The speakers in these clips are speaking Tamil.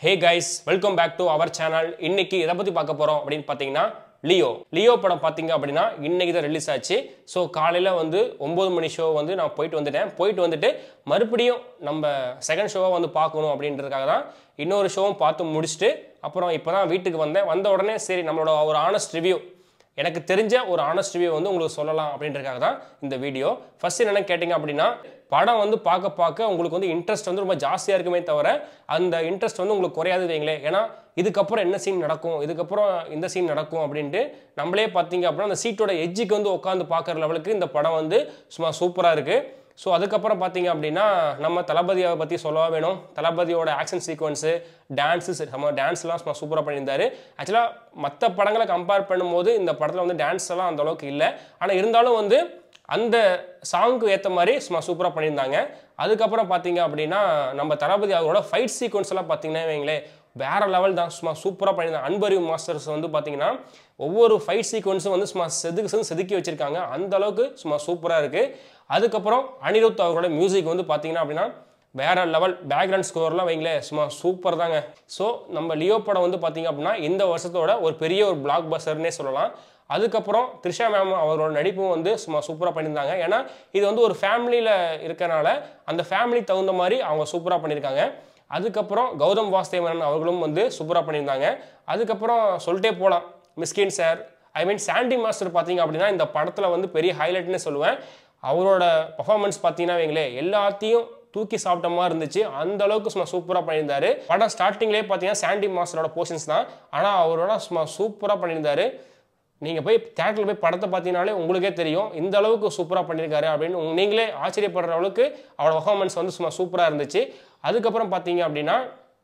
hey guys welcome back to our channel இன்னைக்கு எதை பற்றி பார்க்க போகிறோம் அப்படின்னு பார்த்தீங்கன்னா லியோ லியோ படம் பார்த்தீங்க அப்படின்னா இன்னைக்கு தான் ரிலீஸ் ஆச்சு ஸோ காலையில் வந்து ஒம்பது மணி ஷோ வந்து நான் போயிட்டு வந்துட்டேன் போயிட்டு வந்துட்டு மறுபடியும் நம்ம செகண்ட் ஷோவை வந்து பார்க்கணும் அப்படின்றதுக்காக தான் இன்னொரு ஷோவும் பார்த்து முடிச்சுட்டு அப்புறம் இப்போ தான் வீட்டுக்கு வந்தேன் வந்த உடனே சரி நம்மளோட ஒரு ஆனஸ்ட் ரிவ்யூ எனக்கு தெரிஞ்ச ஒரு ஆனஸ்ட் ரிவ்யூ வந்து உங்களுக்கு சொல்லலாம் அப்படின்றதுக்காக தான் இந்த வீடியோ ஃபர்ஸ்ட் என்னென்ன கேட்டிங்க அப்படின்னா படம் வந்து பார்க்க பார்க்க உங்களுக்கு வந்து இன்ட்ரெஸ்ட் வந்து ரொம்ப ஜாஸ்தியாக இருக்குமே தவிர அந்த இன்ட்ரெஸ்ட் வந்து உங்களுக்கு குறையாது வைங்களேன் ஏன்னா இதுக்கப்புறம் என்ன சீன் நடக்கும் இதுக்கப்புறம் இந்த சீன் நடக்கும் அப்படின்ட்டு நம்மளே பார்த்தீங்க அப்படின்னா அந்த சீட்டோட எஜ்ஜுக்கு வந்து உட்காந்து பார்க்குற லெவலுக்கு இந்த படம் வந்து சும்மா சூப்பராக இருக்குது ஸோ அதுக்கப்புறம் பார்த்தீங்க அப்படின்னா நம்ம தளபதியை பற்றி சொல்லவா வேணும் தளபதியோட ஆக்ஷன் சீக்வன்ஸு டான்ஸு நம்ம டான்ஸ்லாம் சும்மா சூப்பராக பண்ணியிருந்தாரு ஆக்சுவலாக மற்ற படங்களை கம்பேர் பண்ணும்போது இந்த படத்தில் வந்து டான்ஸ் எல்லாம் அந்த அளவுக்கு இல்லை ஆனால் இருந்தாலும் வந்து அந்த சாங்க்கு ஏற்ற மாதிரி சும்மா சூப்பராக பண்ணியிருந்தாங்க அதுக்கப்புறம் பார்த்தீங்க அப்படின்னா நம்ம தளபதி அவரோட ஃபைட் சீக்வன்ஸ் எல்லாம் பார்த்தீங்கன்னா வைங்களேன் வேற லெவல் தான் சும்மா சூப்பராக பண்ணியிருந்தாங்க அன்பறிவு மாஸ்டர்ஸ் வந்து பார்த்தீங்கன்னா ஒவ்வொரு ஃபைட் சீக்வன்ஸும் வந்து சும்மா செதுக்கு செது செதுக்கி வச்சிருக்காங்க அந்த அளவுக்கு சும்மா சூப்பராக இருக்குது அதுக்கப்புறம் அனிருத் அவரோட மியூசிக் வந்து பார்த்தீங்கன்னா அப்படின்னா வேற லெவல் பேக்ரவுண்ட் ஸ்கோர்லாம் வைங்களேன் சும்மா சூப்பர் தாங்க ஸோ நம்ம லியோ படம் வந்து பார்த்தீங்க அப்படின்னா இந்த வருஷத்தோட ஒரு பெரிய ஒரு பிளாக் பஸ்டர்னே சொல்லலாம் அதுக்கப்புறம் த்ரிஷா மேம் அவரோட நடிப்பும் வந்து சும்மா சூப்பராக பண்ணியிருந்தாங்க ஏன்னா இது வந்து ஒரு ஃபேமிலியில் இருக்கனால அந்த ஃபேமிலி தகுந்த மாதிரி அவங்க சூப்பராக பண்ணியிருக்காங்க அதுக்கப்புறம் கௌதம் வாசுதேவன் அவர்களும் வந்து சூப்பராக பண்ணியிருந்தாங்க அதுக்கப்புறம் சொல்லிட்டே போகலாம் Mysskin sir I mean Sandy master பார்த்தீங்க அப்படின்னா இந்த படத்தில் வந்து பெரிய ஹைலைட்னு சொல்லுவேன் அவரோட பர்ஃபார்மன்ஸ் பார்த்தீங்கன்னா வைங்களேன் எல்லாத்தையும் தூக்கி சாப்பிட்ட மாதிரி இருந்துச்சு அந்த அளவுக்கு சும்மா சூப்பராக பண்ணியிருந்தாரு படம் ஸ்டார்டிங்லேயே பார்த்தீங்கன்னா சாண்டி மாஸ்டரோட போர்ஷன்ஸ் தான் ஆனால் அவரோட சும்மா சூப்பராக பண்ணியிருந்தாரு நீங்கள் போய் தேட்டரில் போய் படத்தை பார்த்தீங்கனாலே உங்களுக்கே தெரியும் இந்த அளவுக்கு சூப்பராக பண்ணியிருக்காரு அப்படின்னு உங்க- நீங்களே ஆச்சரியப்படுற அளவுக்கு அவரோட பர்ஃபார்மன்ஸ் வந்து சும்மா சூப்பராக இருந்துச்சு அதுக்கப்புறம் பார்த்தீங்க அப்படின்னா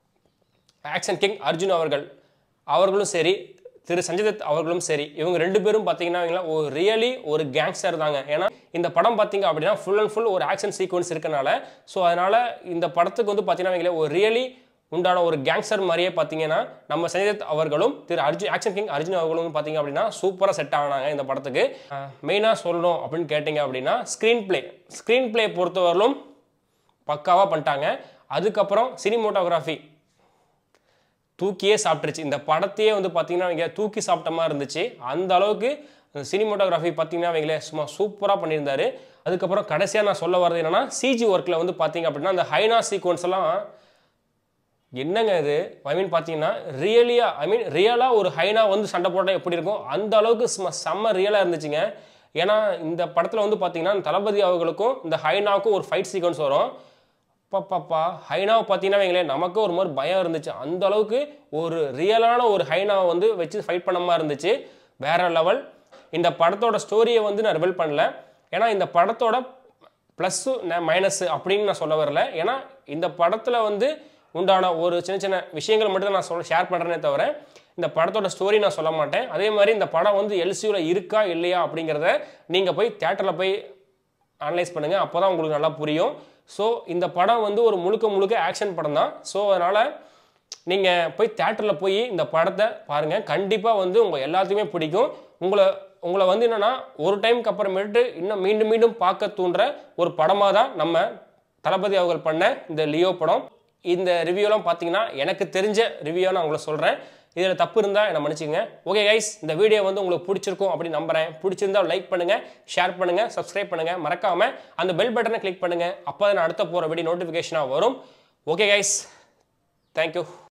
ஆக்ஷன் கிங் அர்ஜுன் அவர்கள் அவர்களும் சரி திரு சஞ்சய் தத் அவர்களும் சரி இவங்க ரெண்டு பேரும் பார்த்தீங்கன்னா வைங்களேன், ஒரு ரியலி ஒரு கேங்ஸ்டர் தாங்க ஏன்னா இந்த படம் பார்த்தீங்க அப்படின்னா ஃபுல் அண்ட் ஃபுல் ஒரு ஆக்ஷன் சீக்வன்ஸ் இருக்கனால ஸோ அதனால இந்த படத்துக்கு வந்து பார்த்தீங்கன்னா வைங்களேன், ஒரு ரியலி உண்டான ஒரு கேங்ஸ்டர் மாதிரியே பார்த்தீங்கன்னா நம்ம சஞ்சய் தத் அவர்களும் திரு அர்ஜுன் ஆக்ஷன் கிங் அர்ஜுன் அவர்களும் பார்த்தீங்க அப்படின்னா சூப்பராக செட் ஆனாங்க இந்த படத்துக்கு மெயினாக சொல்லணும் அப்படின்னு கேட்டிங்க அப்படின்னா ஸ்க்ரீன் ப்ளே ஸ்க்ரீன் ப்ளே பொறுத்தவரையிலும் பக்காவாக பண்ணிட்டாங்க அதுக்கப்புறம் சினிமோட்டோகிராஃபி தூக்கியே சாப்பிட்டுருச்சு இந்த படத்தையே வந்து பார்த்தீங்கன்னா வைங்க தூக்கி சாப்பிட்ட மாதிரி இருந்துச்சு அந்த அளவுக்கு சினிமோட்டோகிராஃபி பார்த்தீங்கன்னா வைங்களேன் சும்மா சூப்பராக பண்ணியிருந்தாரு அதுக்கப்புறம் கடைசியாக நான் சொல்ல வர்றது என்னன்னா சிஜி ஒர்க்கில் வந்து பார்த்தீங்க அப்படின்னா அந்த ஹைனா சீக்வன்ஸ் எல்லாம் என்னங்க இது ஐ மீன் பார்த்தீங்கன்னா ரியலியாக ஐ மீன் ரியலாக ஒரு ஹைனா வந்து சண்டை போட்டால் எப்படி இருக்கும் அந்த அளவுக்கு சும்மா செம்ம ரியலாக இருந்துச்சுங்க ஏன்னா இந்த படத்தில் வந்து பார்த்தீங்கன்னா தளபதி அவர்களுக்கும் இந்த ஹைனாவுக்கும் ஒரு ஃபைட் சீக்வன்ஸ் வரும் பாப்பாப்பா ஹைனாவை பார்த்தீங்கன்னா வைங்களேன் நமக்கு ஒரு மாதிரி பயம் இருந்துச்சு அந்த அளவுக்கு ஒரு ரியலான ஒரு ஹைனாவை வந்து வச்சு ஃபைட் பண்ண மாதிரி இருந்துச்சு வேற லெவல் இந்த படத்தோட ஸ்டோரியை வந்து நான் ரிவல் பண்ணல ஏன்னா இந்த படத்தோட ப்ளஸ்ஸு மைனஸ் அப்படின்னு நான் சொல்ல வரல ஏன்னா இந்த படத்தில் வந்து உண்டான ஒரு சின்ன சின்ன விஷயங்கள் மட்டும் தான் நான் சொல்ல ஷேர் பண்ணுறேனே தவிர இந்த படத்தோட ஸ்டோரி நான் சொல்ல மாட்டேன் அதே மாதிரி இந்த படம் வந்து எல்சியூவில் இருக்கா இல்லையா அப்படிங்கிறத நீங்கள் போய் தேட்டரில் போய் அனலைஸ் பண்ணுங்கள் அப்போ தான் உங்களுக்கு நல்லா புரியும் ஸோ இந்த படம் வந்து ஒரு முழுக்க முழுக்க ஆக்ஷன் படம் தான் ஸோ அதனால் நீங்கள் போய் தேட்டரில் போய் இந்த படத்தை பாருங்கள் கண்டிப்பாக வந்து உங்கள் எல்லாத்துக்குமே பிடிக்கும் உங்களை உங்களை வந்து என்னென்னா ஒரு டைமுக்கு அப்புறமேட்டு இன்னும் மீண்டும் மீண்டும் பார்க்க தூண்டுற ஒரு படமாக தான் நம்ம தளபதி அவர்கள் பண்ண இந்த லியோ படம் இந்த ரிவ்யூலாம் பார்த்தீங்கன்னா எனக்கு தெரிஞ்ச ரிவ்யூ நான் உங்களை சொல்கிறேன் இதில் தப்பு இருந்தால் என்னை மன்னிச்சுங்க ஓகே கைஸ் இந்த வீடியோ வந்து உங்களுக்கு பிடிச்சிருக்கும் அப்படின்னு நம்புறேன் பிடிச்சிருந்தா லைக் பண்ணுங்கள் ஷேர் பண்ணுங்கள் சப்ஸ்கிரைப் பண்ணுங்கள் மறக்காமல் அந்த பெல் பட்டனை கிளிக் பண்ணுங்கள் அப்போ தான் நான் அடுத்த போகிற வீடியோ நோட்டிஃபிகேஷனாக வரும் ஓகே கைஸ் தேங்க்யூ